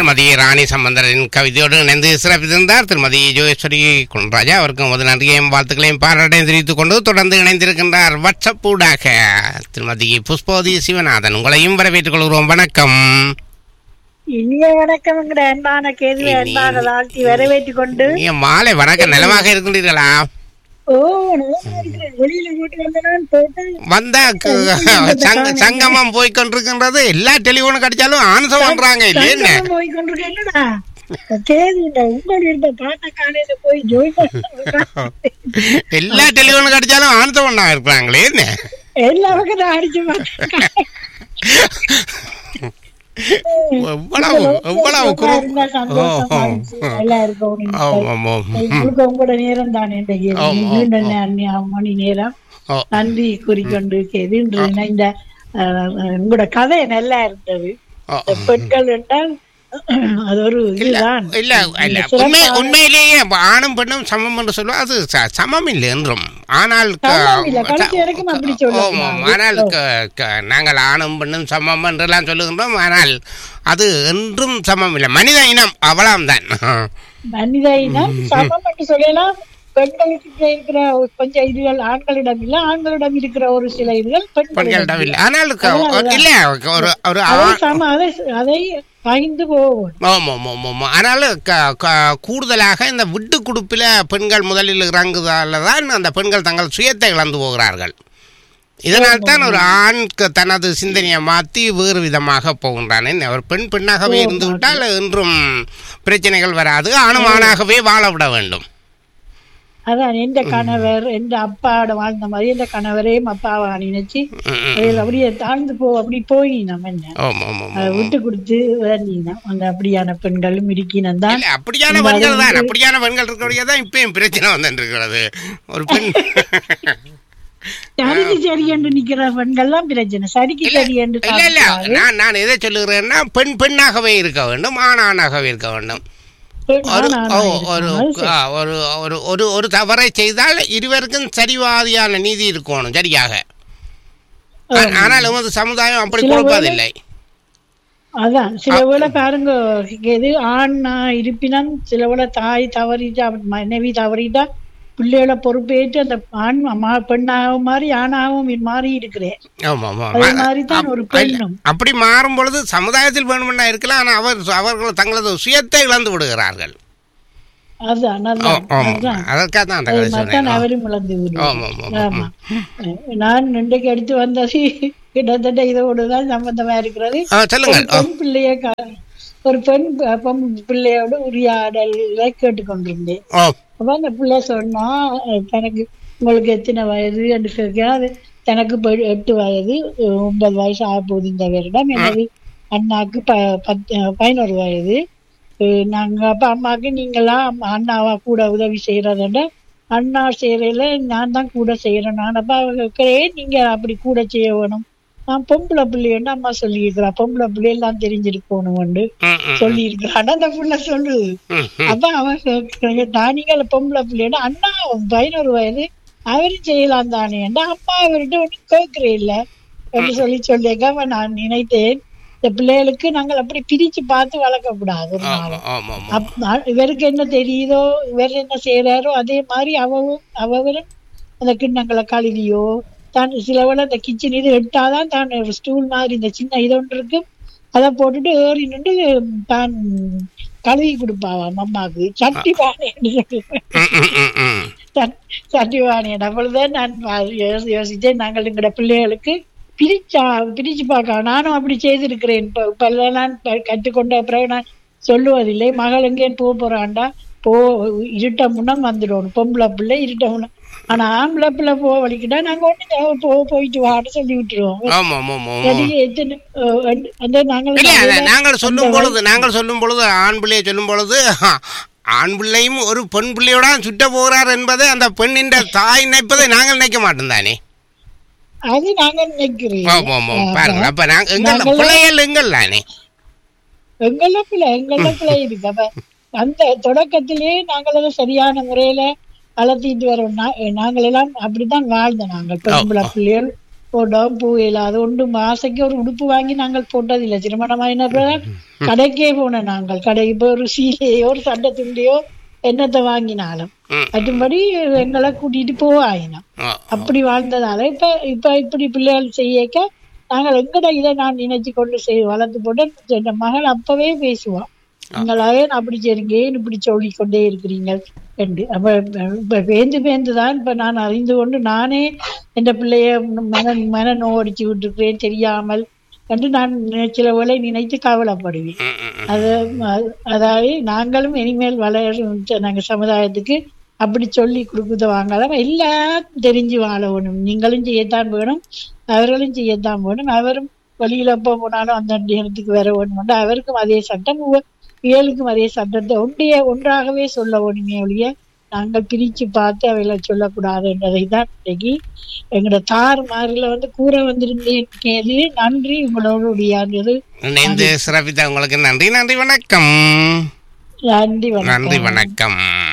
திருமதி ராணி சம்பந்தரின் கவிதையோடு இணைந்து சிறப்பித்திருந்தார் திருமதி ஜோகேஸ்வரி குன்ராஜா அவருக்கும் முதல் நன்றியையும் வாழ்த்துக்களையும் பாராட்டையும் தெரிவித்துக் கொண்டு தொடர்ந்து இணைந்திருக்கின்றார் வாட்ஸ்அப் ஊடாக திருமதி புஷ்பவதி சிவநாதன் உங்களையும் வரவேற்றுக் கொள்கிறோம் வணக்கம் இனிய வணக்கம்ங்கிற அன்பான கேள்வி அன்பான வாழ்த்தி வரவேற்றுக் கொண்டு நீங்க மாலை வணக்கம் நலமாக இருக்கின்றீர்களா ஓ நல்லா இருக்கிறேன் வெளியில போட்டு வந்தேன் போட்டு வந்தா கு- சங்க- சங்கமம் போய் கொண்டிருக்கின்றது எல்லா டெலிபோனும் கிடைச்சாலும் ஆன்சர் பண்றாங்க இல்லைன்னு சங்கமம் போய் கொண்டிருக்கேன்டா கேள்வி உங்களோட இருந்த பாட்ட காலையில போய் ஜோய் எல்லா டெலிபோனும் கிடைச்சாலும் ஆன்சர் பண்ணா இருக்கிறாங்களே என்ன எல்லா பக்கம் தான் அடிச்சு பார்த்தேன். எவ்வளவு எவ்வளவு குறு இருந்தா சந்தோஷமா இருந்துச்சு. நல்லா இருக்கும் ஆமாம், ஆமாம். உங்களுக்கு உங்களோட நேரம் தானே இன்றைக்கு ஆமா, நீண்ட நே- மணி நேரம் ஓ, நன்றி கூறிக்கொண்டு கேது இந்த அஹ், உங்களோட கதை நல்லா இருந்தது ஓ. இந்த பெண்கள் என்றால் அது ஒரு இதுதான் இல்ல இல்ல சிறப்பான- உண்மை உண்மையிலேயே ஆணும் பெண்ணும் சமம் என்று சொல்லுவோம் அது ச- சமம் இல்லை என்றும் ஆனால் க- சமம் இல்லை. கடைசி வரைக்கும் அப்படி சொல்லக்கூடாது. ஆமாம் ஆனால் க- க- நாங்கள் ஆணும் பெண்ணும் சமம் என்றெல்லாம் சொல்லுகின்றோம் ஆனால் அது என்றும் சமம் இல்லை மனித இனம் அவ்வளவுதான் மனித இனம் சமம் என்று சொல்லலாம் பெண்களுக்கு இருக்கிற ஒரு கொஞ்சம் இதுகள் ஆண்களிடம் இல்ல ஆண்களிடம் இருக்கிற ஒரு சில இதுகள் பெண்களிடம் பெண்களிடம் இல்லை ஆனால் க- இல்ல ஒரு ஒரு அதை ஆண் சம அதை அதை பகிர்ந்து போவோம் ஆமாம் ஆமாம் ஆமாம் ஆனால் க- க- கூடுதலாக இந்த விட்டு கொடுப்பில் பெண்கள் முதலில் இறங்குதால தான் அந்த பெண்கள் தங்கள் சுயத்தை இழந்து போகிறார்கள் இதனால் தான் ஒரு ஆண் க- தனது சிந்தனையை மாற்றி வேறு விதமாக போகின்றான் என்ன, ஒரு பெண் பெண்ணாகவே இருந்து விட்டால் என்றும் பிரச்சனைகள் வராது ஆணும் ஆணாகவே வாழ விட வேண்டும் அதான் எந்த கணவர் எந்த அப்பாவோட வாழ்ந்த மாதிரி எந்த கணவரையும் அப்பாவை நினைச்சு ம், ம். அதில் அப்படியே தாழ்ந்து போ அப்படி போய் நம்ம என்ன ஆமாம் ஆமாம் அதை விட்டு கொடுத்து விளங்கினோம் அந்த அப்படியான பெண்களும் இருக்கினம் தான் இல்ல அப்படியான பெண்கள் தான் அப்படியான பெண்கள் இருக்கிறவங்க தான் இப்பயும் பிரச்சனை வந்துட்டு இருக்கிறது ஒரு பெண் சரிக்கு சரி என்று நிக்கிற பெண்கள்லாம் பிரச்சனை சரிக்கு சரி என்று இல்ல இல்ல சாதிக்கிறாரு. நான் நான் எதை சொல்லுகிறேன்னா பெண் பெண்ணாகவே இருக்க வேண்டும் ஆண் ஆணாகவே இருக்க வேண்டும் பெண் ஒரு ஆண் ஓ, ஆணாக ஒரு இருக்கணும். அது சரி. ஆ, ஒரு ஒரு ஒரு ஒரு தவறை செய்தால் இருவருக்கும் சரிவாதியான நீதி இருக்கணும் சரியாக ஆ- ஆனால் எமது சமுதாயம் அப்படி சில கொடுப்பதில்லை அதான் சில வேளை பாருங்க எது ஆண் இருப்பினும் சில வேளை தாய் தவறிட்டா மனைவி தவறிட்டா பிள்ளைகளை பொறுப்பேற்று அந்த ஆண் மா- பெண்ணாகவும் மாறி ஆணாகவும் மாறி இருக்கிறேன் ஆமா ஆமா அதே மாதிரி தான் ஒரு அப்- இல்ல, பெண்ணும் அப்படி மாறும் பொழுது சமுதாயத்தில் வேணுமென்னா இருக்கலாம் ஆனால் அவர் அவர்கள் தங்களது சுயத்தை இழந்து விடுகிறார்கள் அதான் ஓ, அதான் ஆமா அதான் அதற்காக தான் அந்த அது கதை மட்டும் சொன்னேன் அவரும் இழந்து விடுவார். ஆமா ஆமா ஆமா நான் இன்றைக்கு எடுத்து வந்தது கிட்டத்தட்ட இதோடு தான் சம்பந்தமா இருக்கிறது ஆ, ஒரு சொல்லுங்கள் ஆ, பெண் பிள்ளைய க- ஒரு பெண் ப- பெண் பிள்ளையோட உரையாடலை கேட்டுக்கொண்டிருந்தேன் ஓ அப்ப அந்த பிள்ளை சொன்னா அஹ், தனக்கு உங்களுக்கு எத்தனை வயது என்று கேட்க அது தனக்கு இப்ப எட்டு வயது அஹ், ஒன்பது வயசு ஆக போகுது இந்த வருடம் எனது அண்ணாக்கு ப பத்து அஹ், பதினோரு வயது அஹ், நாங்க அப்ப அம்மாக்கு நீங்களாம் அம்மா- அண்ணாவா கூட உதவி செய்யறதுட அண்ணா செய்யறதுல நான் தான் கூட செய்யறேன் நான் அப்ப அவங்க கேட்கிறேன் நீங்க அப்படி கூட செய்ய வேணும் நான் பொம்பளை பிள்ளைன்னு அம்மா சொல்லியிருக்கிறா பொம்பளை பிள்ளையெல்லாம் தெரிஞ்சிருக்கணும் ம், ம், சொல்லி இருக்கிறான் அந்த பிள்ளை சொல்லுது ம், ம். அப்ப அவன் தானிகள் பொம்பளை பிள்ளைன்னா அண்ணா பதினோரு வயது அவரும் செய்யலாம் தானே அம்மா அவர்கிட்ட ஒன்றும் கேட்கிறே இல்ல என்று சொல்லி சொல்லியிருக்க நான் நினைத்தேன் இந்த பிள்ளைகளுக்கு நாங்கள் அப்படி பிரிச்சு பார்த்து வளர்க்கக்கூடாது ஒரு ஆமா நாளும். ஆமா ஆமா அப்- அ- இவருக்கு என்ன தெரியுதோ இவர் என்ன செய்யறாரோ அதே மாதிரி அவவும் அவரும் அந்த கிண்ணங்களை கழுவியோ தான் சிலவள அந்த கிச்சன் இது எட்டாதான் தான் ஸ்டூல் மாதிரி இந்த சின்ன இது ஒன்று இருக்கு அதை போட்டுட்டு ஏறி நின்று தான் கழுவி கொடுப்பாவாம் அம்மாவுக்கு சட்டி பானைன்னு சொல்லுவேன் ம், ம், ம், ம். சட்டி பானையன் அப்பொழுதுதான் நான் யோசி- யோசித்தேன் நாங்கள் எங்களோட பிள்ளைகளுக்கு பிரிச்சா பிரிச்சு பார்க்க நானும் அப்படி செய்திருக்கிறேன் இப்ப இப்ப எல்லாம் நான் ப- கற்றுக்கொண்ட பிறகு நான் சொல்லுவதில்லை மகள் எங்கேயும் போக போறான்டா போ இருட்ட முன்னம் வந்துடணும் பொம்பளை பிள்ளை இருட்ட முன்னம் ஆனா ஆம்பளை பிள்ளை போக வலிக்கிட்டா நாங்க ஒண்ணு போ போயிட்டு வான்னு சொல்லி விட்டுருவோம் ஆமா ஆமா ஆமா ஆமா. சரி, எத்தனை அஹ், அந்த- அந்த நாங்கள் இல்ல அத காலையில நாங்கள் சொல்லும் பொழுது நாங்கள் சொல்லும் பொழுது ஆண் பிள்ளையை சொல்லும் பொழுது ஆண் பிள்ளையும் ஒரு பெண் பிள்ளையோட சுட்ட போகிறார் என்பதை அந்த பெண்ணின் தாய் நினைப்பதை நாங்கள் நினைக்க மாட்டோம் தானே அது நாங்க நினைக்கிறேன் ஆமா ஆமா பாருங்க அப்ப நாங்க எங்கள் நாங்கள் பிள்ளைகள் எங்கள் தானே எங்கள பிள்ளை எங்கள பிள்ளை இருக்கு அப்ப அந்த தொடக்கத்திலேயே நாங்கள் அதை சரியான முறையில வளர்த்திட்டு வரோம் நா- நாங்கள் எல்லாம் அப்படித்தான் வாழ்ந்தோம் நாங்கள் பொம்பளை பிள்ளைகள் போட்டோம் பூவையில் அது ஒன்று மாசைக்கு ஒரு உடுப்பு வாங்கி நாங்கள் போட்டதில்லை திருமணமாயின பிறகு கடைக்கே போனோம் நாங்கள் கடை இப்போ ஒரு சீலையோ ஒரு சண்டை துண்டியோ என்னத்தை வாங்கினாலும் ம். மற்றும்படி எங்களை கூட்டிட்டு போவாயினோம் ஓ, அப்படி வாழ்ந்ததால இப்ப இப்ப இப்படி பிள்ளைகள் செய்யக்க நாங்கள் எங்கட இதை நான் நினைச்சு கொண்டு செய் வளர்த்து போட்டு என் மகள் அப்பவே பேசுவான் நீங்களாவே அப்படி செய்றீங்க ஏன் இப்படி சொல்லி கொண்டே இருக்கிறீங்க என்று அப்ப இப்ப பேந்து பேந்து தான் இப்ப நான் அறிந்து கொண்டு நானே என் பிள்ளைய மன மன நோடிச்சு விட்டுருக்கிறேன் தெரியாமல் என்று நான் சில வேளை நினைத்து கவலைப்படுவேன் ம், ம், ம். அது அது- அதாவது நாங்களும் இனிமேல் வளரும் நாங்க சமுதாயத்துக்கு அப்படி சொல்லி கொடுக்குறது வாங்கலாம் எல்லாம் தெரிஞ்சு வாழணும் நீங்களும் செய்யத்தான் வேணும் அவர்களும் செய்யத்தான் வேணும் அவரும் வெளியில எப்ப போனாலும் அந்த நேரத்துக்கு வர வேணும் அவருக்கும் அதே சட்டம் இவ- இவளுக்கும் அதே சட்டத்தை ஒன்றிய ஒன்றாகவே சொல்ல வேணுமே ஒழிய நாங்கள் பிரிச்சு பார்த்து அவைகளை சொல்லக்கூடாது என்றதை தான் இன்னைக்கு எங்களோட தார் மாறில வந்து கூற வந்திருந்தேன் கேது நன்றி உங்களோடு உடையாண்டது இணைந்து சிறப்பித்த உங்களுக்கு நன்றி நன்றி வணக்கம் நன்றி வணக்கம் நன்றி வணக்கம்